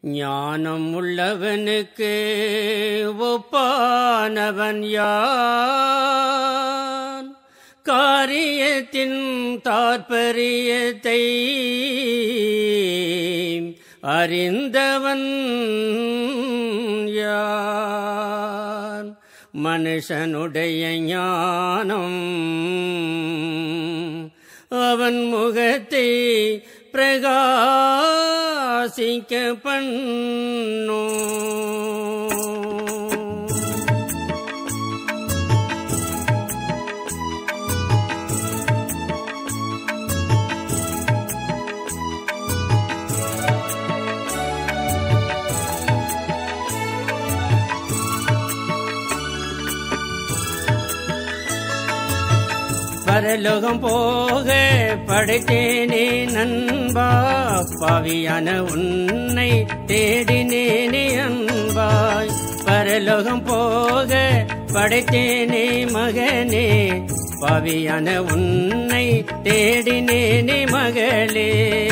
ஞானம் உள்ளவனுக்கு ஒப்பானவன் யான் காரியத்தின் தாற்பரியத்தை அறிந்தவன் யான் மனுஷனுடைய ஞானம் அவன் முகத்தை பிரகாசிக்க பண்ணும் பரலோகம் போக படைத்தேனே நண்பா பாவியான உன்னை தேடினேனே அன்பாய் பரலோகம் போக படைத்தேனே மகனே பாவியான உன்னை தேடினேனே மகளே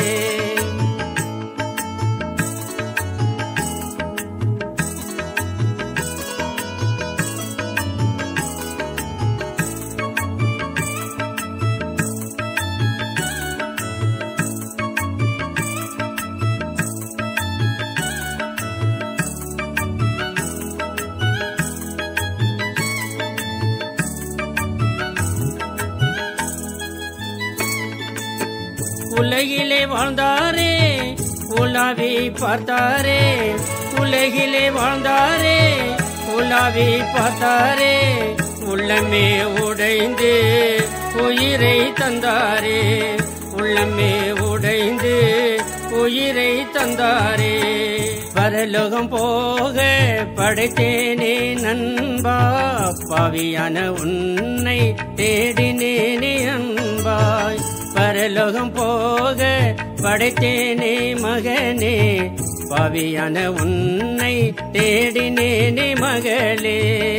உலகிலே வாழ்ந்தாரே உலாவி பார்த்தாரே உலகிலே வாழ்ந்தாரே உலாவி பார்த்தாரே உள்ளமே உடைந்து உயிரை தந்தாரே உள்ளமே உடைந்து உயிரை தந்தாரே பரலோகம் போக படைத்தேனே நண்பா பாவியான உன்னை தேடினேனே அன்பாய் பரலோகம் போக படைத்தேனே மகனே பாவியான உன்னை தேடினேனே மகளே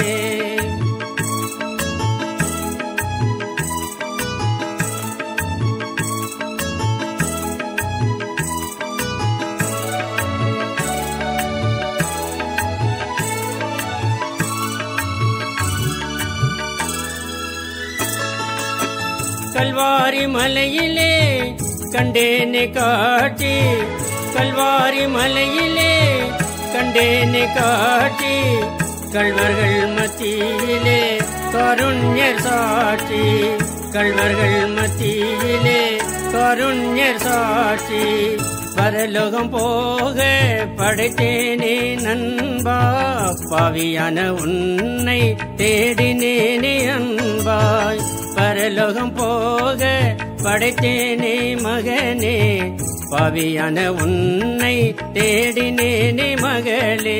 கல்வாரி மலையிலே கண்டேனே காட்சி கல்வாரி மலையிலே கண்டேனே காட்சி கள்வர்கள் மத்தியிலே கருண்யர் சாட்சி கள்வர்கள் மத்தியிலே கருண்யர் சாட்சி பரலோகம் போக படைத்தேனே நண்பா பாவியான உன்னை தேடினேனே அன்பாய் பரலோகம் போக படைத்தேனே மகனே பாவியான உன்னை தேடினேனே மகளே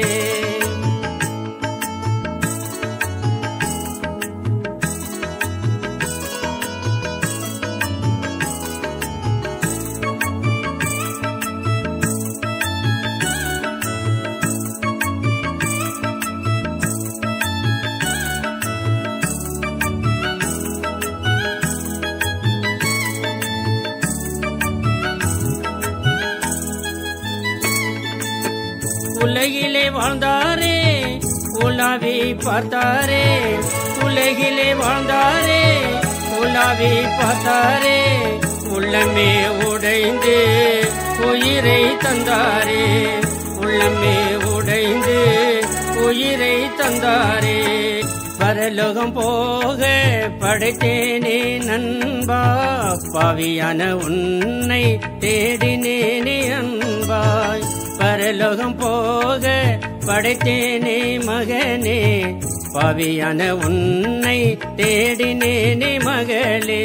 உலகிலே வாழ்ந்தாரே உலாவி பார்த்தாரே உலகிலே வாழ்ந்தாரே உலாவி பார்த்தாரே உள்ளமே உடைந்து உயிரை தந்தாரே உள்ளமே உடைந்து உயிரை தந்தாரே பரலோகம் போக படைத்தேனே நண்பா பாவியான உன்னை தேடினேனே அன்பாய் பரலோகம் போக படைத்தேனே மகனே பாவியான உன்னை தேடினேனே மகளே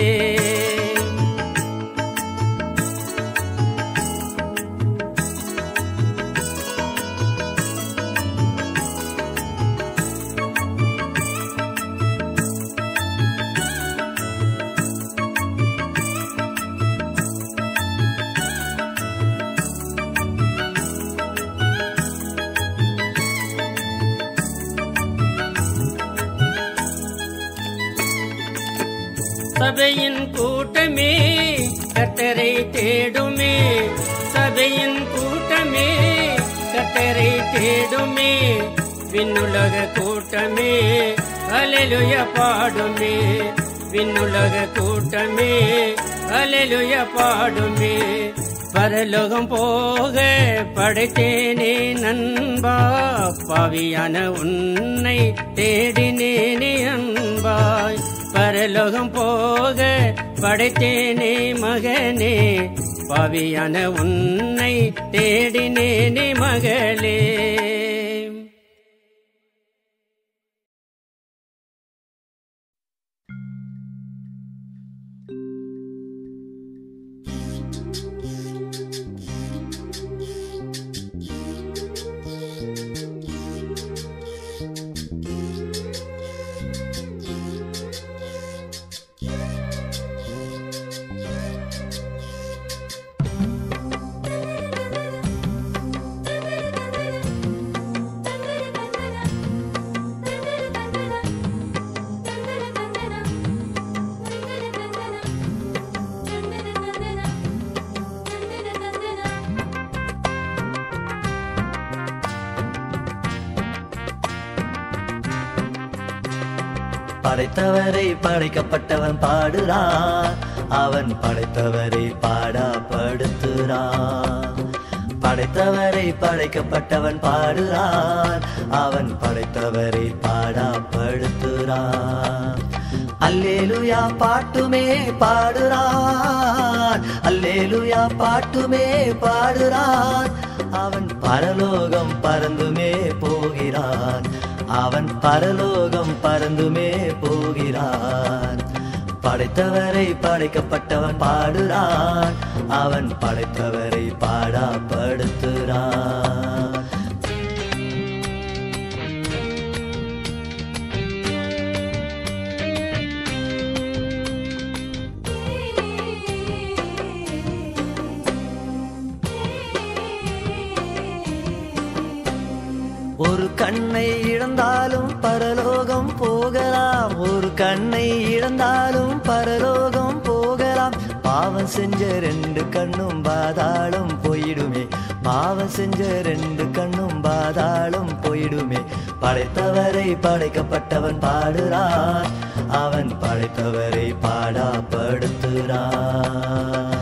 சபையின் கூட்டமே கர்த்தரை தேடுமே சபையின் கூட்டமே பெயரை தேடுமே விண்ணுலக கூட்டமே அலலுய பாடுமே விண்ணுலக கூட்டமே அலலுய பாடுமே பரலோகம் போக படைத்தேனே நண்பா பாவியான உன்னை தேடினேனே அன்பாய் பரலோகம் போக படைத்தேனே மகனே பாவியான உன்னை தேடினேனே மகளே படைத்தவரை படைக்கப்பட்டவன் பாடுறான் அவன் படைத்தவரை பாடாப்படுத்துறான் படைத்தவரை படைக்கப்பட்டவன் பாடுறான் அவன் படைத்தவரை பாடாப்படுத்துறான் அல்லேலுயா பாட்டுமே பாடுறான் அல்லேலுயா பாட்டுமே பாடுறான் அவன் பரலோகம் பறந்துமே போகிறான் அவன் பரலோகம் பறந்துமே போகிறான் படைத்தவரை படைக்கப்பட்டவன் பாடுறான் அவன் படைத்தவரை பாடாப்படுத்துறான் ஒரு கண்ணை இழந்தாலும் பரலோகம் போகலாம் ஒரு கண்ணை இழந்தாலும் பரலோகம் போகலாம் பாவம் செஞ்ச ரெண்டு கண்ணும் பாதாளம் போயிடுமே பாவம் செஞ்ச ரெண்டு கண்ணும் பாதாளம் போயிடுமே படைத்தவரை படைக்கப்பட்டவன் பாடுறான் அவன் படைத்தவரை பாடாப்படுத்துறான்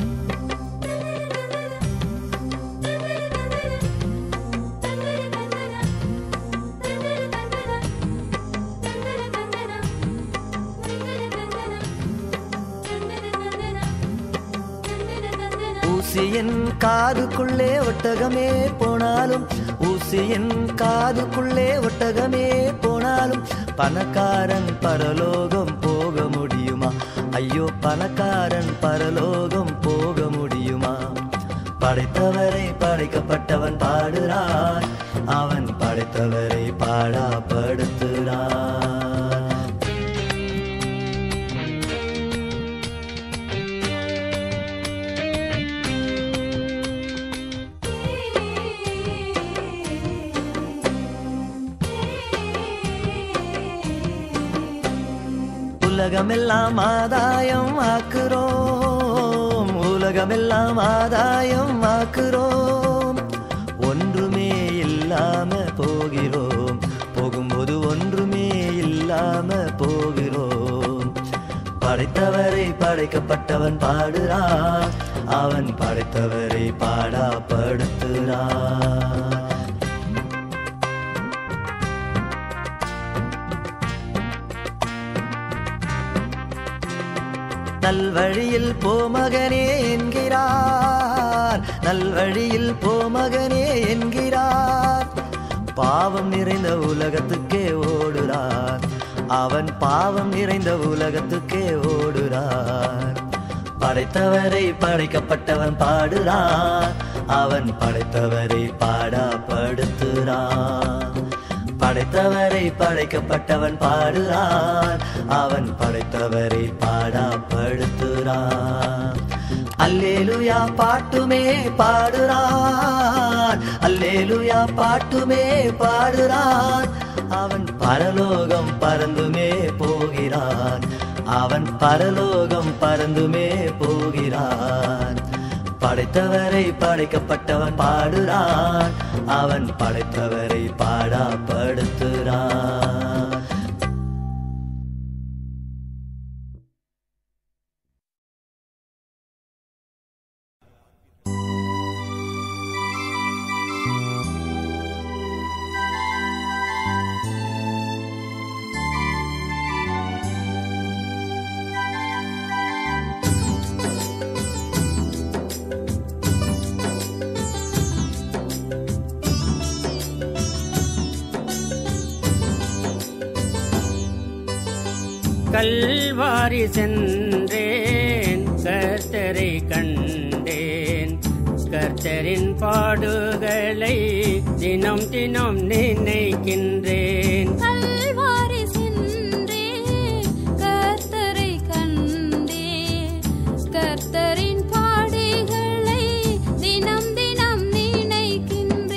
ஊசியின் காதுக்குள்ளே ஒட்டகமே போனாலும் ஊசியின் காதுக்குள்ளே ஒட்டகமே போனாலும் பணக்காரன் பரலோகம் போக முடியுமா ஐயோ பணக்காரன் பரலோகம் போக முடியுமா படைத்தவரை படைக்கப்பட்டவன் பாடுறான் அவன் படைத்தவரை பாடாப்படுத்துறான் உலகமெல்லாம் ஆதாயம் ஆக்குறோம் உலகமெல்லாம் ஆதாயம் ஆக்குறோம் ஒன்றுமே இல்லாம போகிறோம் போகும்போது ஒன்றுமே இல்லாம போகிறோம் படைத்தவரை படைக்கப்பட்டவன் பாடுறான் அவன் படைத்தவரை பாடாப்படுத்துறான் நல்வழியில் போமகனே என்கிறார் நல்வழியில் போமகனே என்கிறார் பாவம் நிறைந்த உலகத்துக்கே ஓடுறார் அவன் பாவம் நிறைந்த உலகத்துக்கே ஓடுறார் படைத்தவரை படைக்கப்பட்டவன் பாடுறான் அவன் படைத்தவரை பாடாப்படுத்துறான் படைத்தவரை படைக்கப்பட்டவன் பாடுறான் அவன் படைத்தவரை பாடாப்படுத்துறான் அல்லேலுயா பாட்டுமே பாடுறான் அல்லேலுயா பாட்டுமே பாடுறான் அவன் பரலோகம் பறந்துமே போகிறான் அவன் பரலோகம் பறந்துமே போகிறான் படைத்தவரை படைக்கப்பட்டவன் பாடுறான் அவன் படைத்தவரை பாடாப்படுத்துறான் கல்வாரி சென்றேன் கர்த்தரை கண்டேன் கர்த்தரின் பாடுகளை தினம் தினம் நினைக்கின்றேன் கல்வாரி சென்றேன் கர்த்தரை கண்டேன் கர்த்தரின் பாடுகளை தினம் தினம் நினைக்கின்றேன்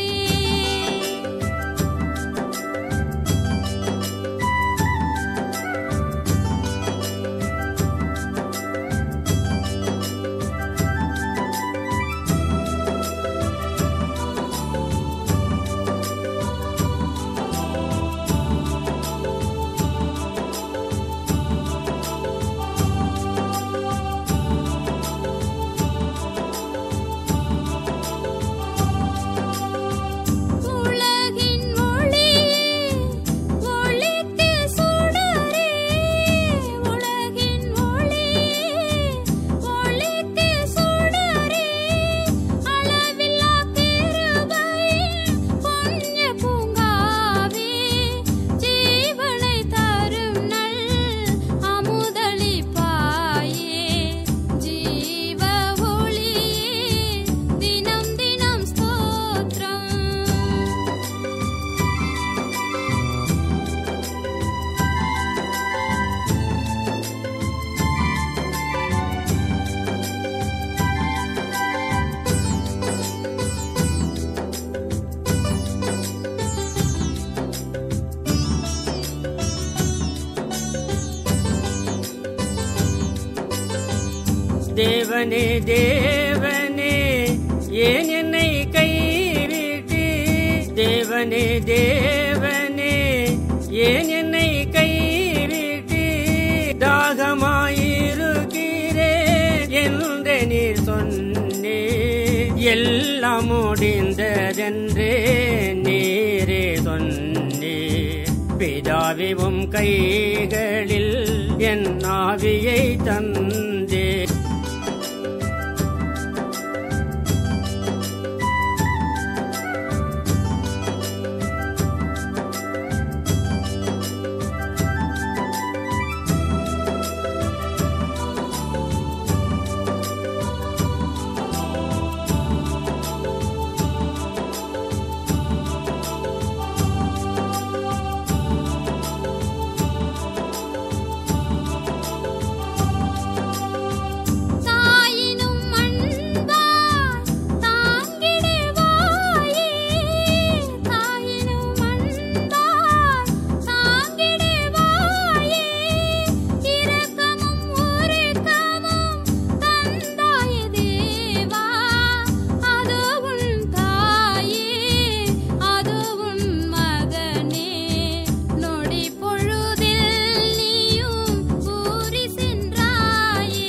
உலகின் ஒளியே ஒளிக்கு சுடரே உலகின் ஒளியே ஒளிக்கு சுடரே அளவில்லா கிருபையின் புண்ணிய பூங்காவே ஜீவனை தரும் நல் அமுதளிப்பாயே ஜீவ ஒளியே தினம் தினம் ஸ்தோத்திரம் தேவனே தேவனே ஏன் என்னை கைவிட்டு தேவனே தேவனே ஏன் என்னை கைவிட்டு தாகமாயிருக்கிறேன் என்று நீர் சொன்னே எல்லாம் முடிந்ததென்றே நீரே சொன்னே பிதாவிவும் கைகளில் என் ஆவியை தந்தே தாயினும் அன்பாய் தாங்கிடுவாயே தாயினும் அன்பாய் தாங்கிடுவாயே இரக்கமும் உருக்கமும் தந்தாயே தேவா அது உன் தாயே அது உன் மகனே நொடி பொழுதில் நீயும் கூறி சென்றாயே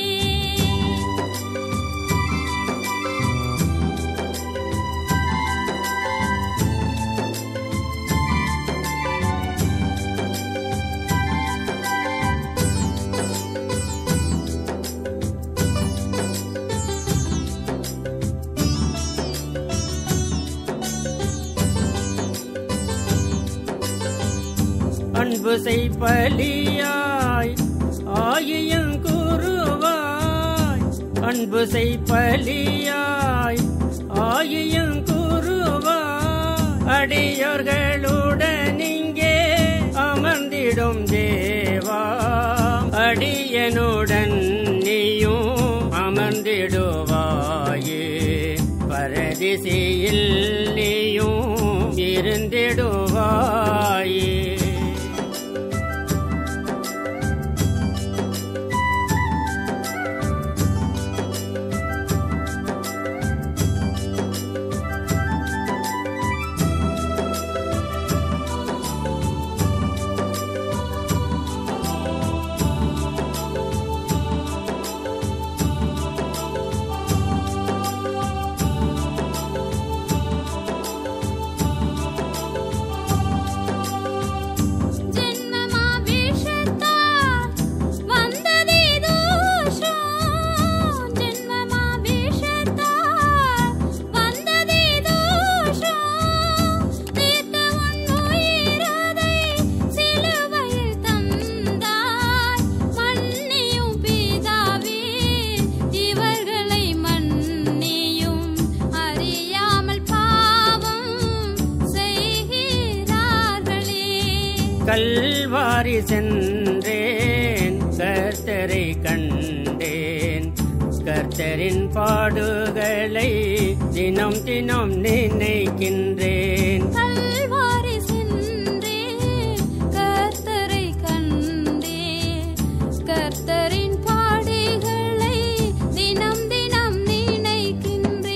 அன்பு செய்பலியாய் ஆயியம் கூறுவாய் அன்பு செய்பலியாய் ஆயியம் கூறுவாய் அடியோர்களுடன் இங்கே அமர்ந்திடும் தேவா அடியனுடன் நீயும் அமர்ந்திடுவாயே பரதிசையில் நீயும் இருந்திடுவாயே கல்வாரி சென்றேன் கர்த்தரை கண்டேன் கர்த்தரின் பாடுகளை தினம் தினம் நினைக்கின்றேன் கல்வாரி சென்றே கர்த்தரை கண்டே கர்த்தரின் பாடுகளை தினம் தினம் நினைக்கின்றே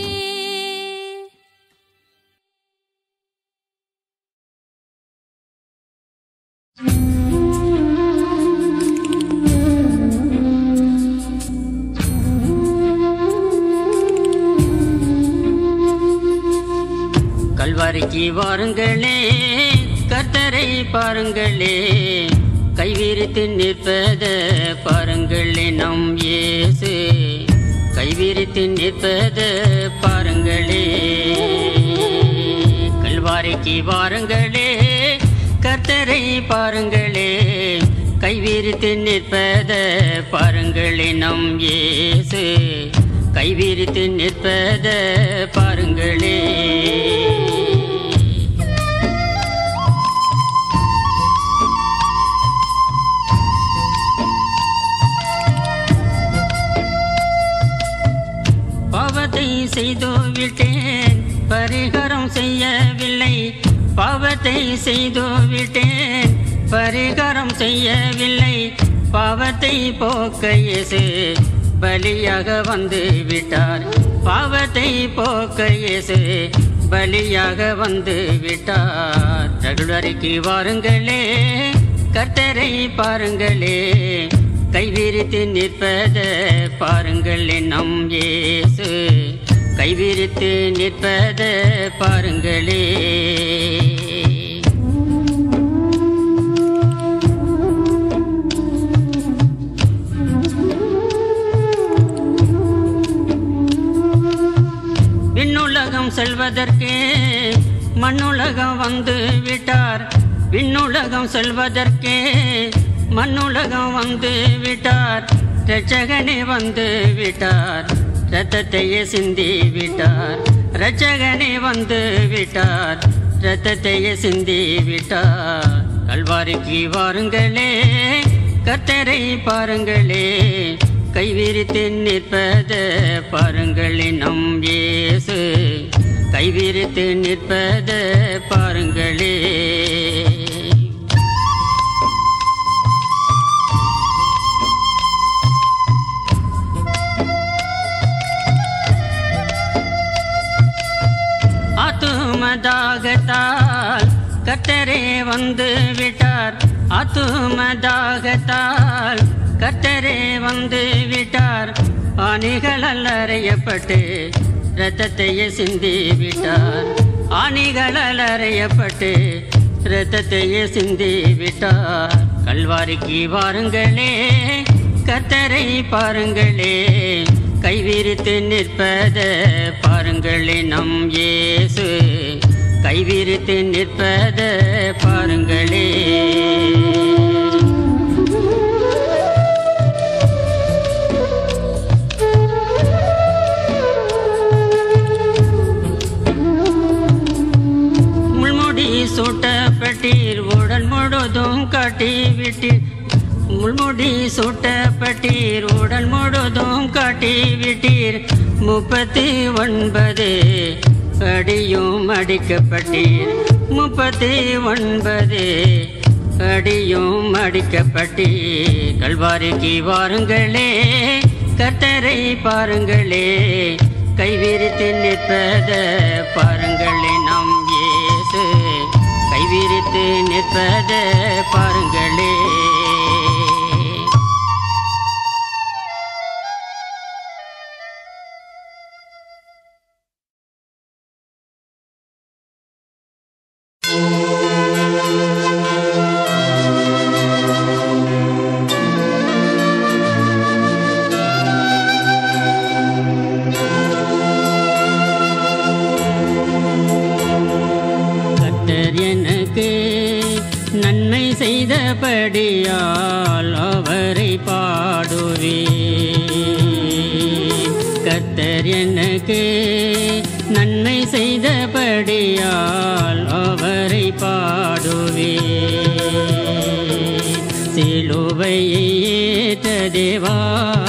கல்வாரிக்கு வாருங்களே கர்த்தரை பாருங்களே கைவிரித்து நிற்பத பாருங்களே நம் இயேசு கைவிரித்து நிற்பத பாருங்களே கல்வாரிக்கு வாருங்களே கர்த்தரை பாருங்களே கைவிரித்து நிற்பத பாருங்களே நம் இயேசு கைவிரித்து நிற்பத பாருங்களே பாவத்தை செய்து விட்டேன் பரிகாரம் செய்யவில்லை பாவத்தை செய்து விட்டேன் பரிகாரம் செய்யவில்லை பாவத்தை போக்க இயேசு பலியாக வந்து விட்டார் பாவத்தை போக்க இயேசு பலியாக வந்து விட்டார் ரகுலரிக்கு வாருங்களே கர்த்தரை பாருங்களே கைவிரித்து நிற்பத பாருங்களே நம் இயேசு கைவிரித்து நிற்பத பாருங்களே விண்ணுலகம் செல்வதற்கு மண்ணுலகம் வந்து விட்டார் விண்ணுலகம் செல்வதற்கே மண்ணுலகம் வந்து விட்டார் ரட்சகனே வந்து விட்டார் ரத்தத்தையே சிந்தி விட்டார் ரட்சகனே வந்து விட்டார் ரத்தத்தையே சிந்தி விட்டார் கல்வாரிக்கு வாருங்களே கர்த்தரை பாருங்களே கைவிரித்து நிற்பத பாருங்களே நம் இயேசு கைவிரித்து நிற்பத பாருங்களே ஆத்துமதாகத்தால் கர்த்தரே வந்து விட்டார் ஆத்துமதாகத்தால் கர்த்தரே வந்து விட்டார் ஆணிகளால் அறையப்பட்டு இரத்தத்தையே சிந்தி விட்டார் ஆணிகளால் அறையப்பட்டு இரத்தத்தையே சிந்தி விட்டார் கல்வாரிக்கு வாருங்களே கர்த்தரை பாருங்களே கைவிரித்து நிற்பத பாருங்களே நம் இயேசு கைவிரித்து நிற்பத பாருங்களே முள்முடி சூட்டப்பட்டீர் உடல் முழுதும் காட்டி விட்டீர் முள்முடி சூட்டப்பட்டீர் உடல் முழுதும் காட்டி விட்டீர் முப்பத்தி ஒன்பது அடியும் அடிக்கப்பட்டீர் முப்பத்தி ஒன்பது அடியும் அடிக்கப்பட்டீர் கல்வாரிக்கு வாருங்களே கர்த்தரை பாருங்களே கைவிரித்து நிற்பத பாருங்களே நம் இயேசு கைவிரித்து நிற்பத பாருங்களே கர்த்தர் எனக்கு நன்மை செய்தபடியால் அவரை பாடுவே கர்த்தர் எனக்கு நன்மை செய்தபடியால் அவரை பாடுவே சிலுவையை ஏற்ற தேவா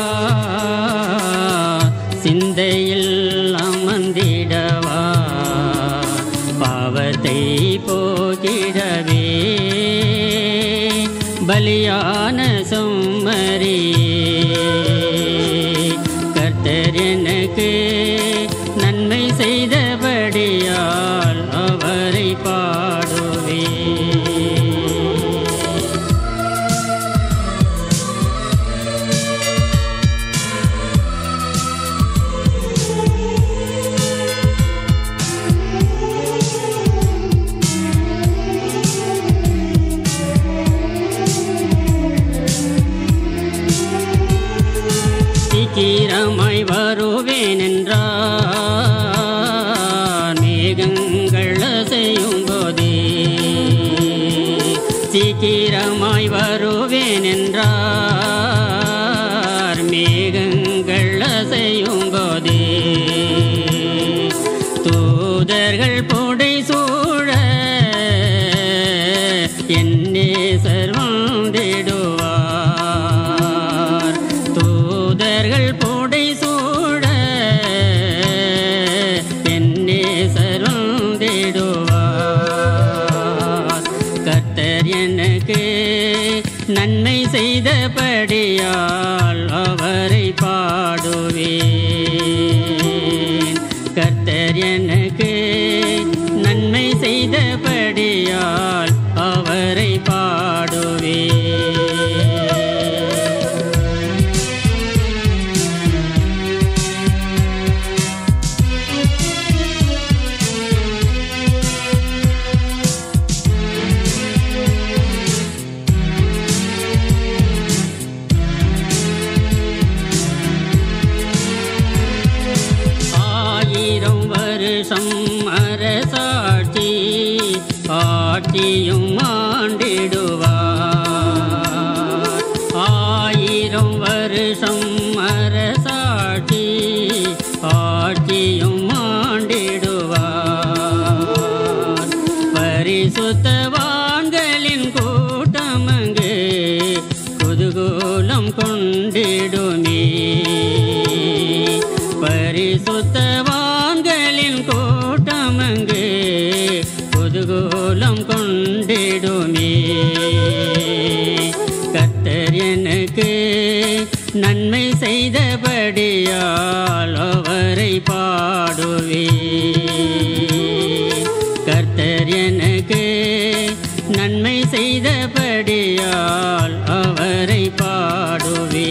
சிந்தையில் அமர்ந்திடவா பாவத்தை போக்கிடவே பலியான சும்மரியே கர்த்தர் எனக்கு நன்மை செய்தபடியால் அவரை பாடுவே சீக்கிரமாய் வருவேன் என்றார் மேகங்கள் அசையும் போதே சீக்கிரமாய் வருவேன் என்றார் மேகங்கள் அசையும் போதே தூதர்கள் புடை சூழ என்னே சர்வந்திடுவார் தூதர்கள் புடை சூழ என்னே சர்வந்திடுவார் கர்த்தர் எனக்கு நன்மை செய்தபடியால் அவரை பாடுவேன் கர்த்தர் எனக்கு நன்மை செய்தபடியால் அவரை பாடுவேன் ஆயிரம் வருஷம் அரசாட்சி ஆட்சியும் ஆண்டிடுவார் ஆயிரம் வருஷம் அரசாட்சி ஆட்சியும் ஆண்டிடுவார் பரிசுத்தவான்களின் கூட்டமங்கு குதூகூலம் கொண்டிடுமே பரிசுத்தவான்களின் கூட்டமங்கு குதூகூலம் கொண்டிடுமே கர்த்தர் எனக்கு நன்மை செய்தபடியால் அவரை பாடுவே கர்த்தர் எனக்கு நன்மை செய்தபடியால் அவரை பாடுவே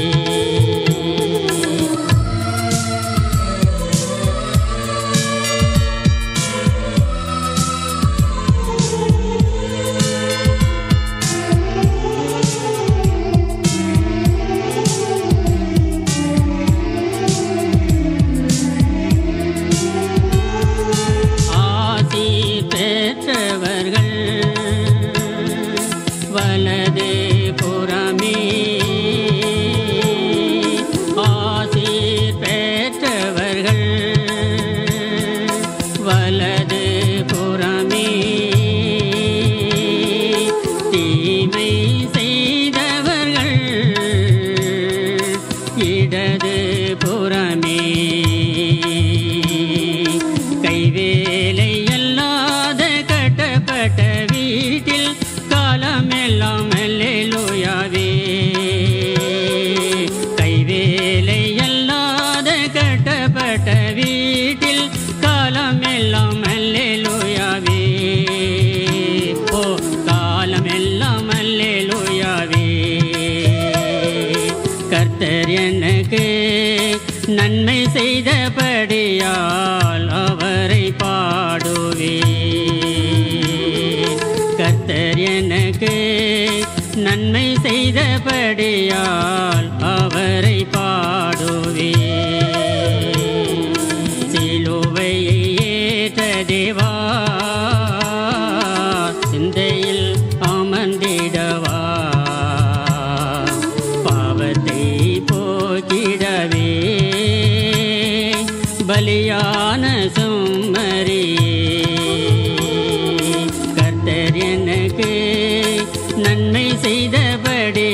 ஆசி பெற்றவர்கள் வலது புறமே ஆசி பெற்றவர்கள் வலது புறமே தீமை செய்தவர்கள் இடது புறமே கைவேலை அல்லாத கட்டப்பட்ட வீட்டில் காலமெல்லாம் அல்லேலூயாவே கைவேலை அல்லாத கட்டப்பட்ட வீட்டில் காலமெல்லாம் அல்லேலூயாவே ஓ காலமெல்லாம் அல்லேலூயாவே கர்த்தர் எனக்கு நன்மை செய்தபடியால் அவரை பாடுவே கர்த்தர் எனக்கு நன்மை செய்தபடியால் அவரை பாடுவே சிலுவையை ஏற்ற தேவா சிந்தையில் அமர்ந்திடவா பாவத்தை போக்கிடவே பலியான சும்மரியே கர்த்தர் எனக்கு நன்மை செய்தபடி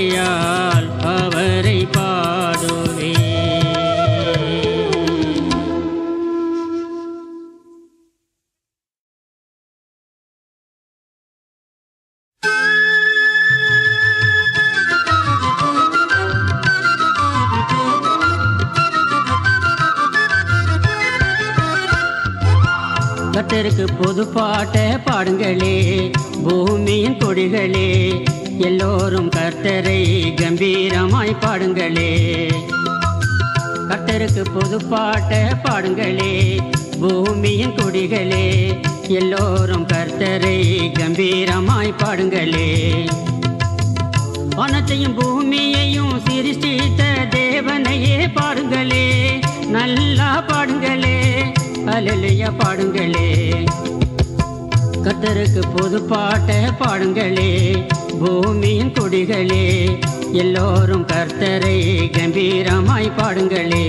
கர்த்தருக்கு பொது பாட்டை பாடுங்களே பூமியின் கொடிகளே எல்லோரும் கர்த்தரை கம்பீரமாய் பாடுங்களே கர்த்தருக்கு பொது பாட்டை பாடுங்களே பூமியின் கொடிகளே எல்லோரும் கர்த்தரை கம்பீரமாய் பாடுங்களே வனத்தையும் பூமியையும் சிருஷ்டித்த தேவனையே பாடுங்களே நல்லா பாடுங்களே அலலிய பாடுங்களே கத்தருக்கு பொது பாட்டை பாடுங்களே பூமியின் கொடிகளே எல்லோரும் கர்த்தரை கம்பீரமாய் பாடுங்களே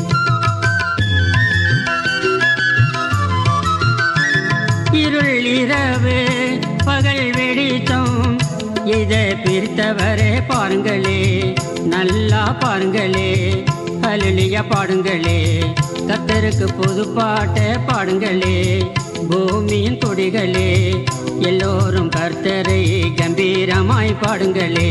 இருள் இரவு பகல் வெடித்தோம் இதை பிரித்தவரே பாருங்களே நல்லா பாருங்களே அலுலிய பாடுங்களே கத்தருக்கு புது பாட்டை பாடுங்களே பூமியின் கொடிகளே எல்லோரும் கர்த்தரை கம்பீரமாய் பாடுங்களே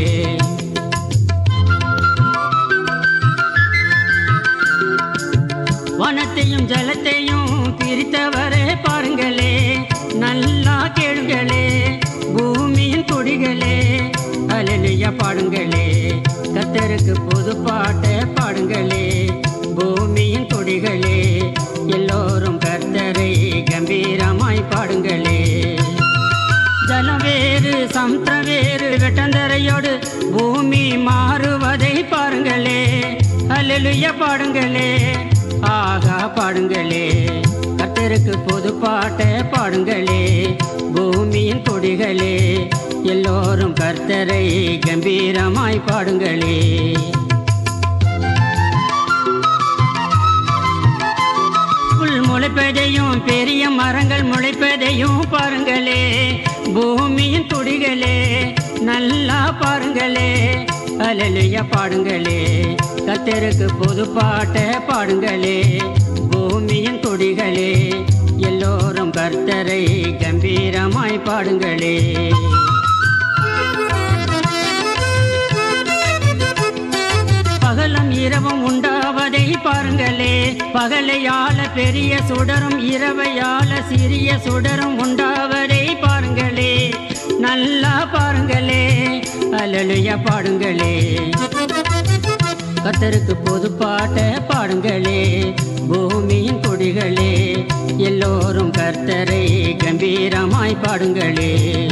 வனத்தையும் ஜலத்தையும் பிரித்தவரே பாருங்களே நல்லா கேளுங்களே பூமியின் கொடிகளே அலலிய பாடுங்களே கத்தருக்கு புது பாட்டை பாடுங்களே பூமியின் கொடிகளே எல்லோரும் கர்த்தரை கம்பீரமாய் பாடுங்களே ஜலம் வேறு சமுத்திரம் வேறு வெட்டந்தரையோடு பூமி மாறுவதை பாருங்களே அல்லலுய பாடுங்களே ஆகா பாடுங்களே கத்தருக்கு பொது பாட்டை பாடுங்களே பூமியின் கொடிகளே எல்லோரும் கர்த்தரை கம்பீரமாய் பாடுங்களே புல் முளைப்பதையும் பெரிய மரங்கள் முளைப்பதையும் பாருங்களே பூமியின் துடிகளே நல்லா பாருங்களே அலலிய பாடுங்களே கத்தருக்கு பொது பாட்டை பாடுங்களே பூமியின் கொடிகளே எல்லோரும் கர்த்தரை கம்பீரமாய் பாடுங்களே பகலும் இரவும் உண்டாவதை பாருங்களே பகலையால பெரிய சுடரும் இரவையால சிறிய சுடரும் உண்டாவதை பாருங்களே நல்லா பாருங்களே அலலுய பாடுங்களே கத்தருக்கு பொது பாட்டை பாடுங்களே பூமியின் கொடிகளே எல்லோரும் கர்த்தரை கம்பீரமாய் பாடுங்களே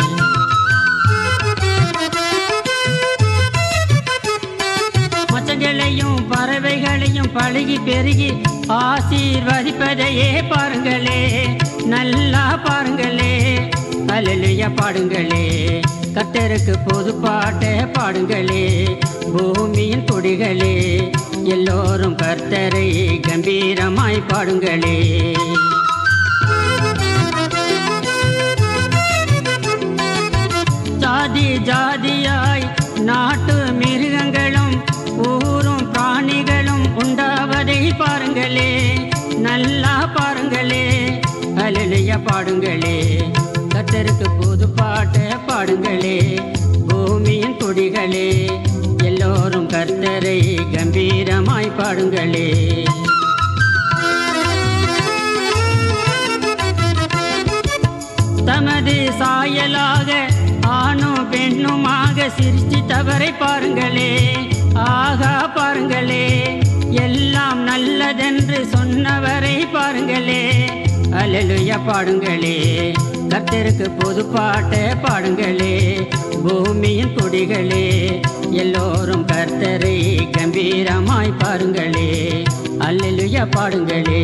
மச்சங்களையும் பறவைகளையும் பழகி பெருகி ஆசீர்வதிப்பதையே பாருங்களே நல்லா பாருங்களே அலலிய பாடுங்களே கத்தருக்கு பொது பாட்டை பாடுங்களே பூமியின் கொடிகளே எல்லோரும் கர்த்தரை கம்பீரமாய் பாடுங்களே ஜாதி ஜாதியாய் நாட்டு மிருகங்களும் ஊரும் பிராணிகளும் உண்டாவதை பாருங்களே நல்லா பாருங்களே அலலிய பாடுங்களே கத்தருக்கு புது பாட்டை பாடுங்களே பூமியின் கொடிகளே எல்லோரும் கர்த்தரை கம்பீரமாய் பாடுங்களே தமது சாயலாக ஆணும் பெண்ணுமாக சிருஷ்டித்தவரை பாருங்களே ஆகா பாருங்களே எல்லாம் நல்லதென்று சொன்னவரை பாருங்களே அலலுய பாடுங்களே கர்த்தருக்கு பொது பாட்டை பாடுங்களே பூமியின் கொடிகளே எல்லோரும் கர்த்தரை கம்பீரமாய் பாருங்களே அல்லலுய பாடுங்களே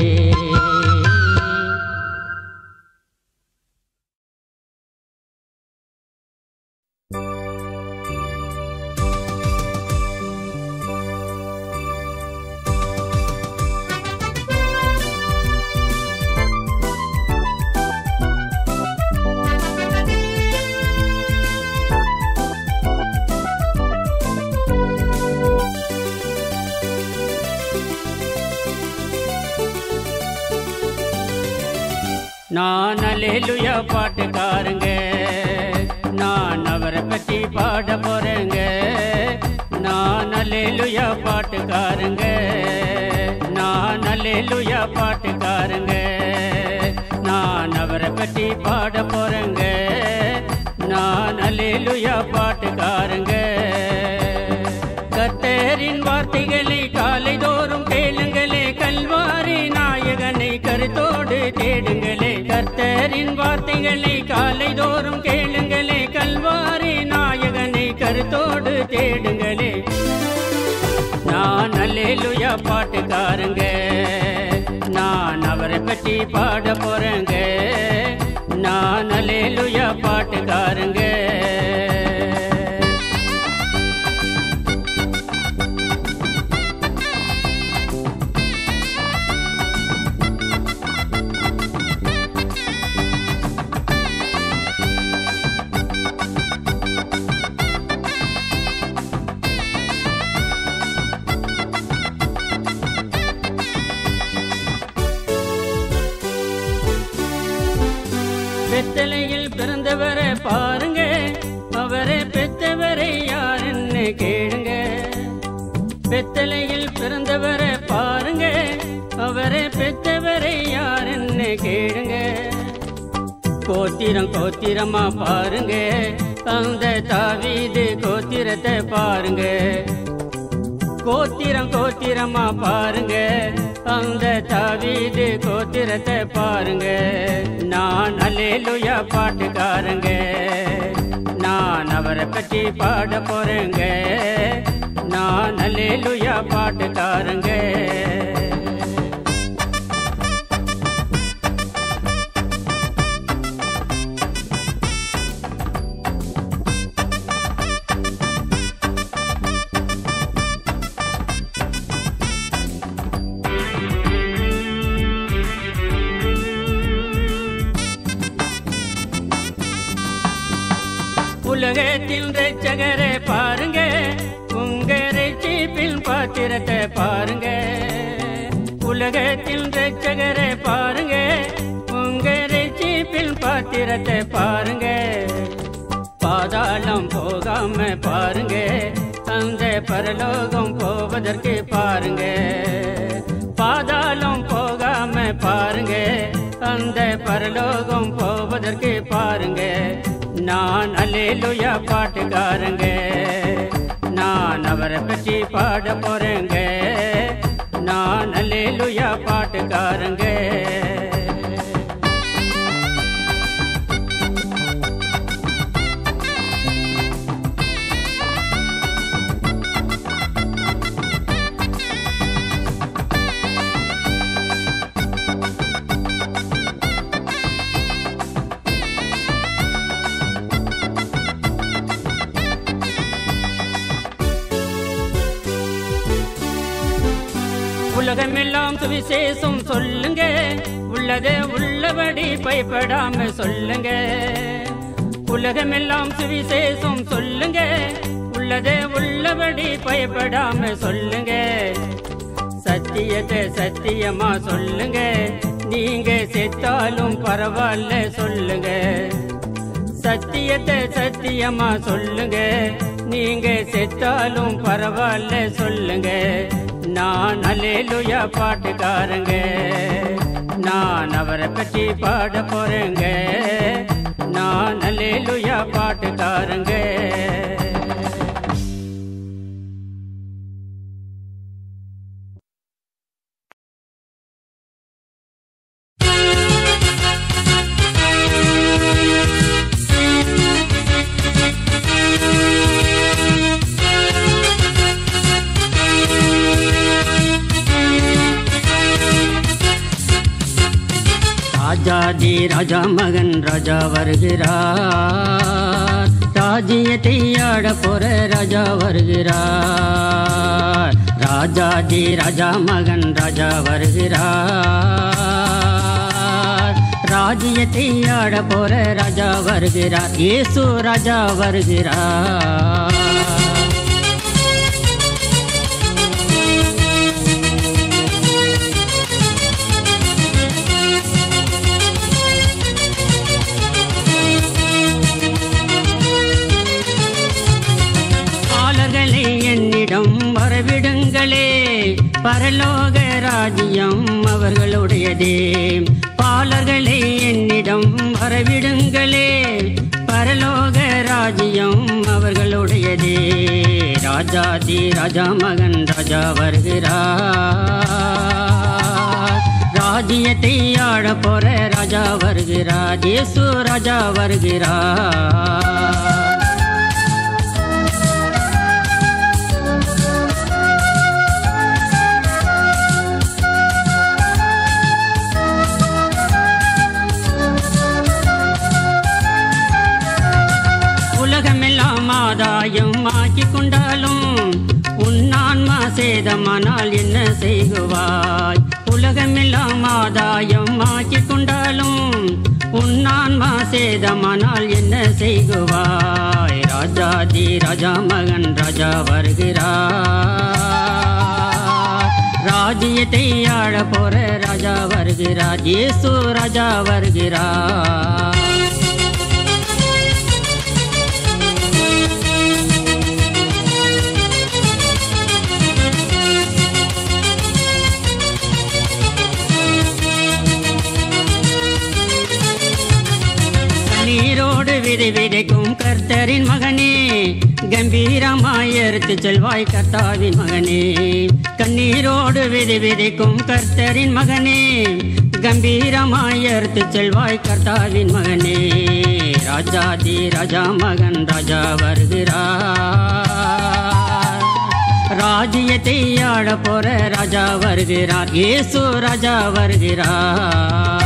நான் அலேலுயா பாட்டுக்காரங்க நான் அவரை பற்றி பாட போறேங்க நான் அலேலுயா பாட்டுக்காரங்க நான் அலேலுயா பாட்டுக்காரங்க நான் அவரை பற்றி பாட போறேங்க நான் அல்லேலுயா பாட்டுக்காரங்க கர்த்தரின் வார்த்தைகளை காலை தோறும் கேளுங்களே கல்வாரி நாயகனை கருத்தோடு தேடுங்களே கர்த்தரின் வார்த்தைகளை காலை தோறும் கேளுங்களே கல்வாரி நாயகனை கருத்தோடு தேடுங்களே நான் அல்லேலுயா பாட்டுக்காரங்க நான் அவரை பற்றி பாட போறேங்க நான் அல்லேலுயா பாட்டுக்காரங்க வெத்தலையில் பிறந்தவரை பாருங்க அவரை பெத்தவரை யாருன்னு கேளுங்க வெத்தலையில் பிறந்தவரை பாருங்க அவரை பெத்தவரை யாருன்னு கேளுங்க கோத்திரம் கோத்திரமா பாருங்க அந்த தாவீது கோத்திரத்தை பாருங்க கோத்திரம் கோத்திரமா பாருங்க அந்த தாவீது கோத்திரத்தை பாருங்க நான் அல்லேலுயா பாட்டுக்காரங்க நான் அவரை பற்றி பாட போறேங்க நான் அல்லேலுயா பாட்டுக்காரங்க உலகத்தில் ரட்சகரை பாருங்க உங்க ரட்சிப்பின் பாத்திரத்தை பாருங்க உலகத்தில் ரட்சகரை பாருங்க உங்க ரட்சிப்பின் பாத்திரத்தை பாருங்க பாதாளம் போகாம பாருங்க அந்த பரலோகம் போவதற்கு பாருங்க பாதாளம் போகாம பாருங்க அந்த பரலோகம் போவதற்கு பாருங்க நான் அல்லேலுயா பாட்டுக்காரங்க நான் அவரை பற்றி பாட போறேங்க நான் அல்லேலுயா பாட்டுக்காரங்க உலகமெல்லாம் சுவிசேஷம் சொல்லுங்க உள்ளதே உள்ளபடி பயப்படாம சொல்லுங்க உலகமெல்லாம் சுவிசேஷம் சொல்லுங்க உள்ளதே உள்ளபடி பயப்படாம சொல்லுங்க சத்தியத்தை சத்தியமா சொல்லுங்க நீங்க செத்தாலும் பரவாயில்ல சொல்லுங்க சத்தியத்தை சத்தியமா சொல்லுங்க நீங்க செத்தாலும் பரவாயில்ல சொல்லுங்க நான் அலேலுயா பாட்டுக்காரங்க நான் அவரை பற்றி பாட போறேங்க நான் அலேலுயா பாட்டுக்காரங்க ராஜாதி ராஜா மகன் ராஜா வருகிறார் ராஜ்யத்தை ஆட போற ராஜா வருகிறார் ராஜாதி ராஜா மகன் ராஜா வருகிறார் ராஜ்யத்தை ஆட போற ராஜா வருகிறார் இயேசு ராஜா வருகிறார் பாலர்களை என்னிடம் வரவிடுங்களே பரலோக ராஜ்யம் அவர்களுடையதே பாலர்களை என்னிடம் வரவிடுங்களே பரலோக ராஜ்யம் அவர்களுடையதே ராஜாதி ராஜா மகன் ராஜா வருகிறார் ராஜ்யத்தை ஆள போற ராஜா வருகிறார் இயேசு ராஜா வருகிறார் உலகமெல்லாம் ஆதாயம் ஆக்கி கொண்டாலும் உன்னான்மா சேதமானால் என்ன செய்குவாய் உலகமெல்லாம் ஆதாயம் ஆக்கி கொண்டாலும் உன்னான்மா சேதமானால் என்ன செய்குவாய் ராஜாதி ராஜா மகன் ராஜா வருகிறார் ராஜ்யத்தை ஆள போற ராஜா வருகிறார் இயேசு ராஜா வருகிறார் நீரோடு விதை விதைக்கும் கர்த்தரின் மகனே கம்பீரமாயறுத்து செல்வாய் கர்த்தாவின் மகனே கண்ணீரோடு விதை விதைக்கும் கர்த்தரின் மகனே கம்பீரமாயறுத்து செல்வாய் கர்த்தாவின் மகனே ராஜாதி ராஜா மகன் ராஜா வருகிறார் ராஜ்யத்தை ஆள போற ராஜா வருகிறார் இயேசு ராஜா வருகிறார்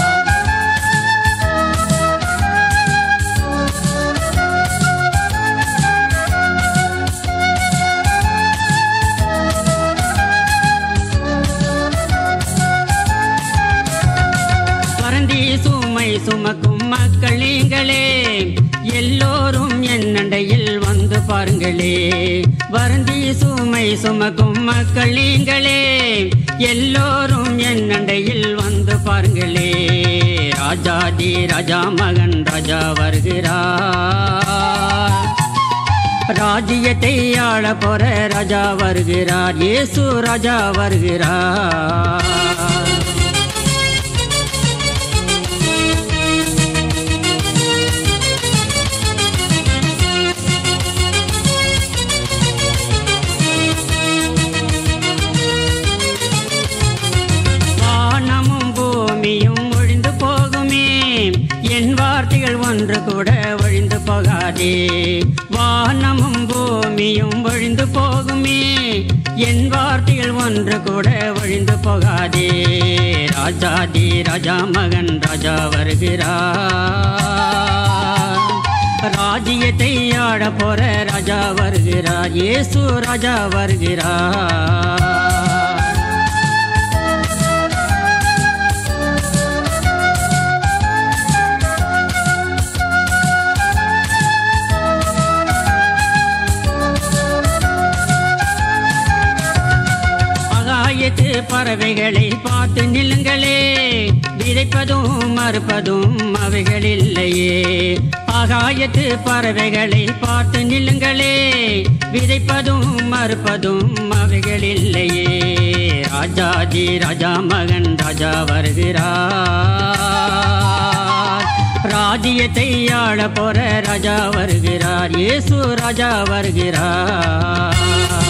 பரந்தி சுமை சுமக்கும் மக்கள் நீங்களே எல்லோரும் என் அண்டையில் வந்து பாருங்களே வருந்தி சுமை சுமக்கும் மக்கள் நீங்களே எல்லோரும் என் அண்டையில் வந்து பாருங்களே ராஜாதி ராஜா மகன் ராஜா வருகிறார் ராஜ்யத்தை ஆள போற ராஜா வருகிறார் இயேசு ராஜா வருகிறார் வானமும் பூமியும் ஒழிந்து போகுமே என் வார்த்தைகள் ஒன்று கூட ஒழிந்து போகாதே வானமும் பூமியும் ஒழிந்து போகுமே என் வார்த்தைகள் ஒன்று கூட ஒழிந்து போகாதே ராஜாதி ராஜா மகன் ராஜா வருகிறார் ராஜ்யத்தை ஆட போற ராஜா வருகிறார் இயேசு ராஜா வருகிறார் ஆகாயத்து பறவைகளை பார்த்து நில்லுங்களே விதைப்பதும் மறுப்பதும் அவைகள் இல்லையே ஆகாயத்து பறவைகளை பார்த்து நில்லுங்களே விதைப்பதும் மறுப்பதும் அவைகள் இல்லையே ராஜாதி ராஜா மகன் ராஜா வருகிறார் ராஜ்யத்தை ஆள போற ராஜா வருகிறார் இயேசு ராஜா வருகிறார்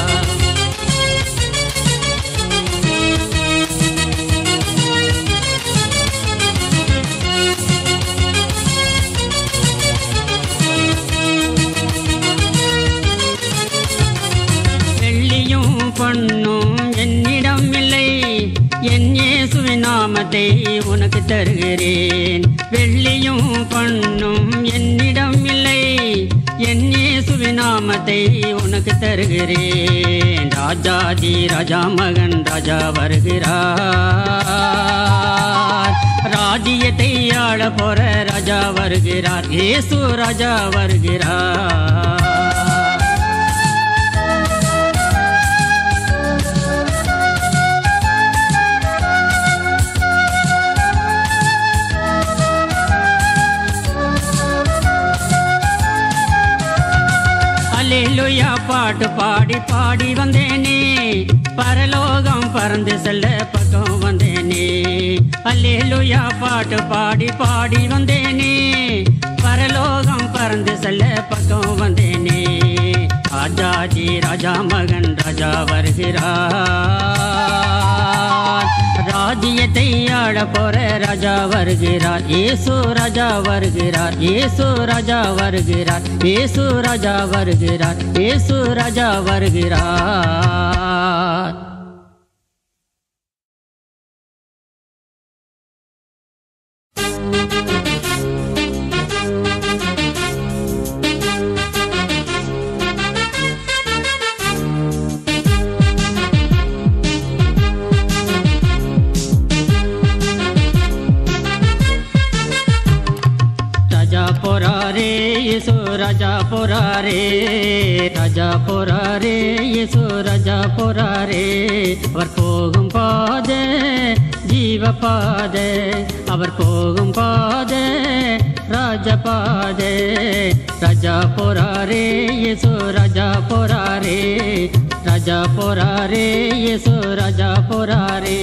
வெள்ளியும் பொன்னும் என்னிடம் இல்லை என் இயேசுவின் நாமத்தை உனக்கு தருகிறேன் வெள்ளியும் பொன்னும் என்னிடம் இல்லை என் இயேசுவின் நாமத்தை உனக்கு தருகிறேன் ராஜாதி ராஜா மகன் ராஜா வருகிறார் ராஜ்யத்தை ஆள போற ராஜா வருகிறார் இயேசு ராஜா வருகிறார் அல்லேலூயா பாட்டு பாடி பாடி வந்தேனே பரலோகம் பறந்து செல்ல பக்கம் வந்தேனே அல்லேலுயா பாட்டு பாடி பாடி வந்தேனே பரலோகம் பறந்து செல்ல பக்கம் வந்தேனே ராஜாஜி ராஜா மகன் ராஜா வருகிறார் ராஜ்யத்தை ஆள போற ராஜா வருகிறார் ஏசு ராஜா வருகிறார் ஏசு ராஜா வருகிறார் ஏசு ராஜா வருகிறார் ஏசு ராஜா வருகிறார் ராஜா போறாரே இயேசு ராஜா போறாரே ராஜா போறாரே இயேசு ராஜா போறாரே அவர் போகும் பாதை ஜீவ பாதை அவர் போகும் பாதை ராஜ பாதை ராஜா போறாரே இயேசு ராஜா போறாரே ராஜா போறாரே இயேசு ராஜா போறாரே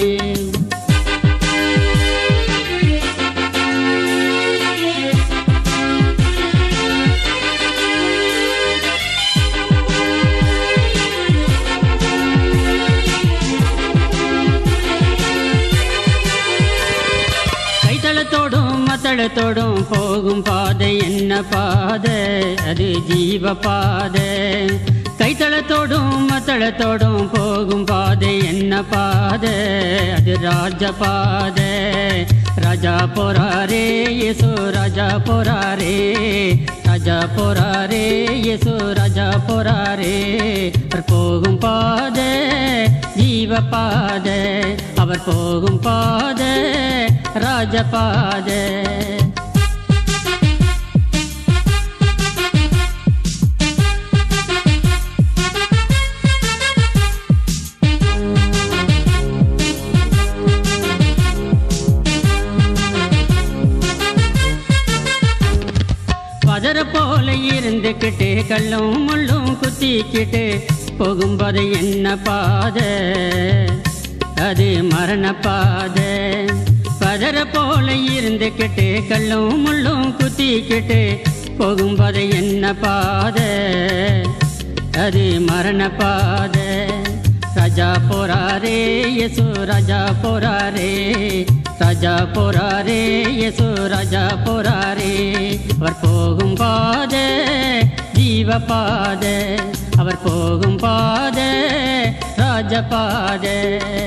கைத்தளத்தோடும் மத்தளத்தோடும் போகும் பாதை என்ன பாதை அது ஜீவ பாதை கைத்தளத்தோடும் மத்தளத்தோடும் போகும் பாதை என்ன பாதை அது ராஜ பாதை ராஜா போறாரே இயேசு ராஜா போறாரே ராஜா போறாரே இயேசு ராஜா போறாரே அவர் போகும் பாதை ஜீவ பாதை அவர் போகும் பாதை ராஜ பாதை பதற போல இருந்துக்கிட்டு கல்லும் முள்ளும் குத்திக்கிட்டு போகும்போது என்ன பாதை அது மரண பாதை பதற போல இருந்துக்கிட்டு கல்லும் முள்ளும் குத்திக்கிட்டு போகும்போது என்ன பாதை அது மரண பாதை ராஜா போறாரே இயேசு ராஜா போறாரே ராஜா போறாரே இயேசு ராஜா போறாரே அவர் போகும் பாதை ஜீவ பாதை அவர் போகும் பாதை ராஜ பாதை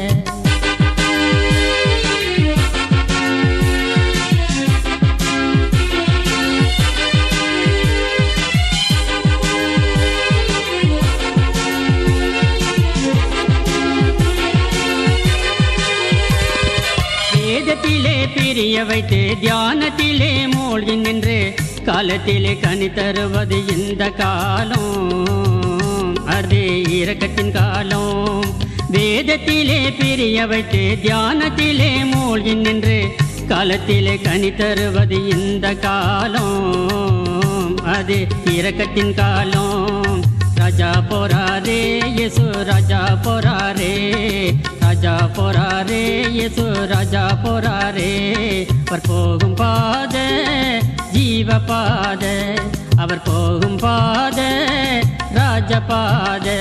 வேதத்திலே பிரிய வைத்து தியானத்திலே மூழ்கி நின்று காலத்திலே கனி தருவது இந்த காலம் அது இரக்கத்தின் காலம் வேதத்திலே பிரிய வைத்து தியானத்திலே மூழ்கி நின்று காலத்திலே கனி தருவது இந்த காலம் அது இரக்கத்தின் காலம் ராஜா போறாரே இயேசு ராஜா போறாரே ராஜா போறாரே இயேசு ராஜா போறாரே அவர் போகும் பாதை ஜீவ பாதை அவர் போகும் பாதை ராஜ பாதை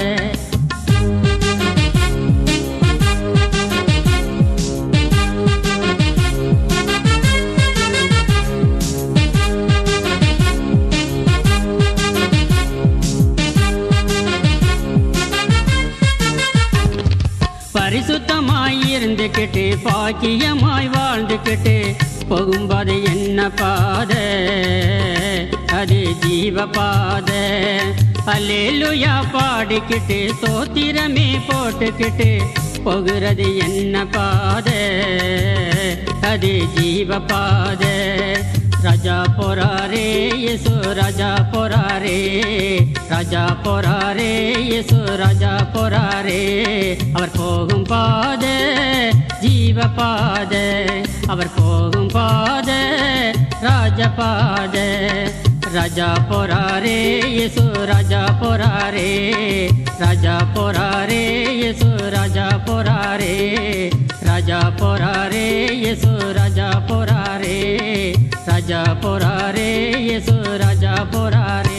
பரிசுத்தமாய் இருந்துக்கிட்டு பாக்கியமாய் வாழ்ந்துக்கிட்டு போகும்போது என்ன பாதை அது ஜீவ பாதை அல்லேலுயா பாடிக்கிட்டு சோத்திரமே போட்டுக்கிட்டு போகிறது என்ன பாதை அது ஜீவ பாதை ராஜா போறாரே இயேசு ராஜா போறாரே ராஜா போறாரே இயேசு ராஜா போறாரே அவர் போகும் பாதை ஜீவ பாதை அவர் போகும் பாதை ராஜ பாதை ராஜா போறாரே இயேசு ராஜா போறாரே ராஜா போறாரே இயேசு ராஜா போறாரே ராஜா போறாரே இயேசு ராஜா போறாரே ராஜா போறாரே இயேசு ராஜா போறாரே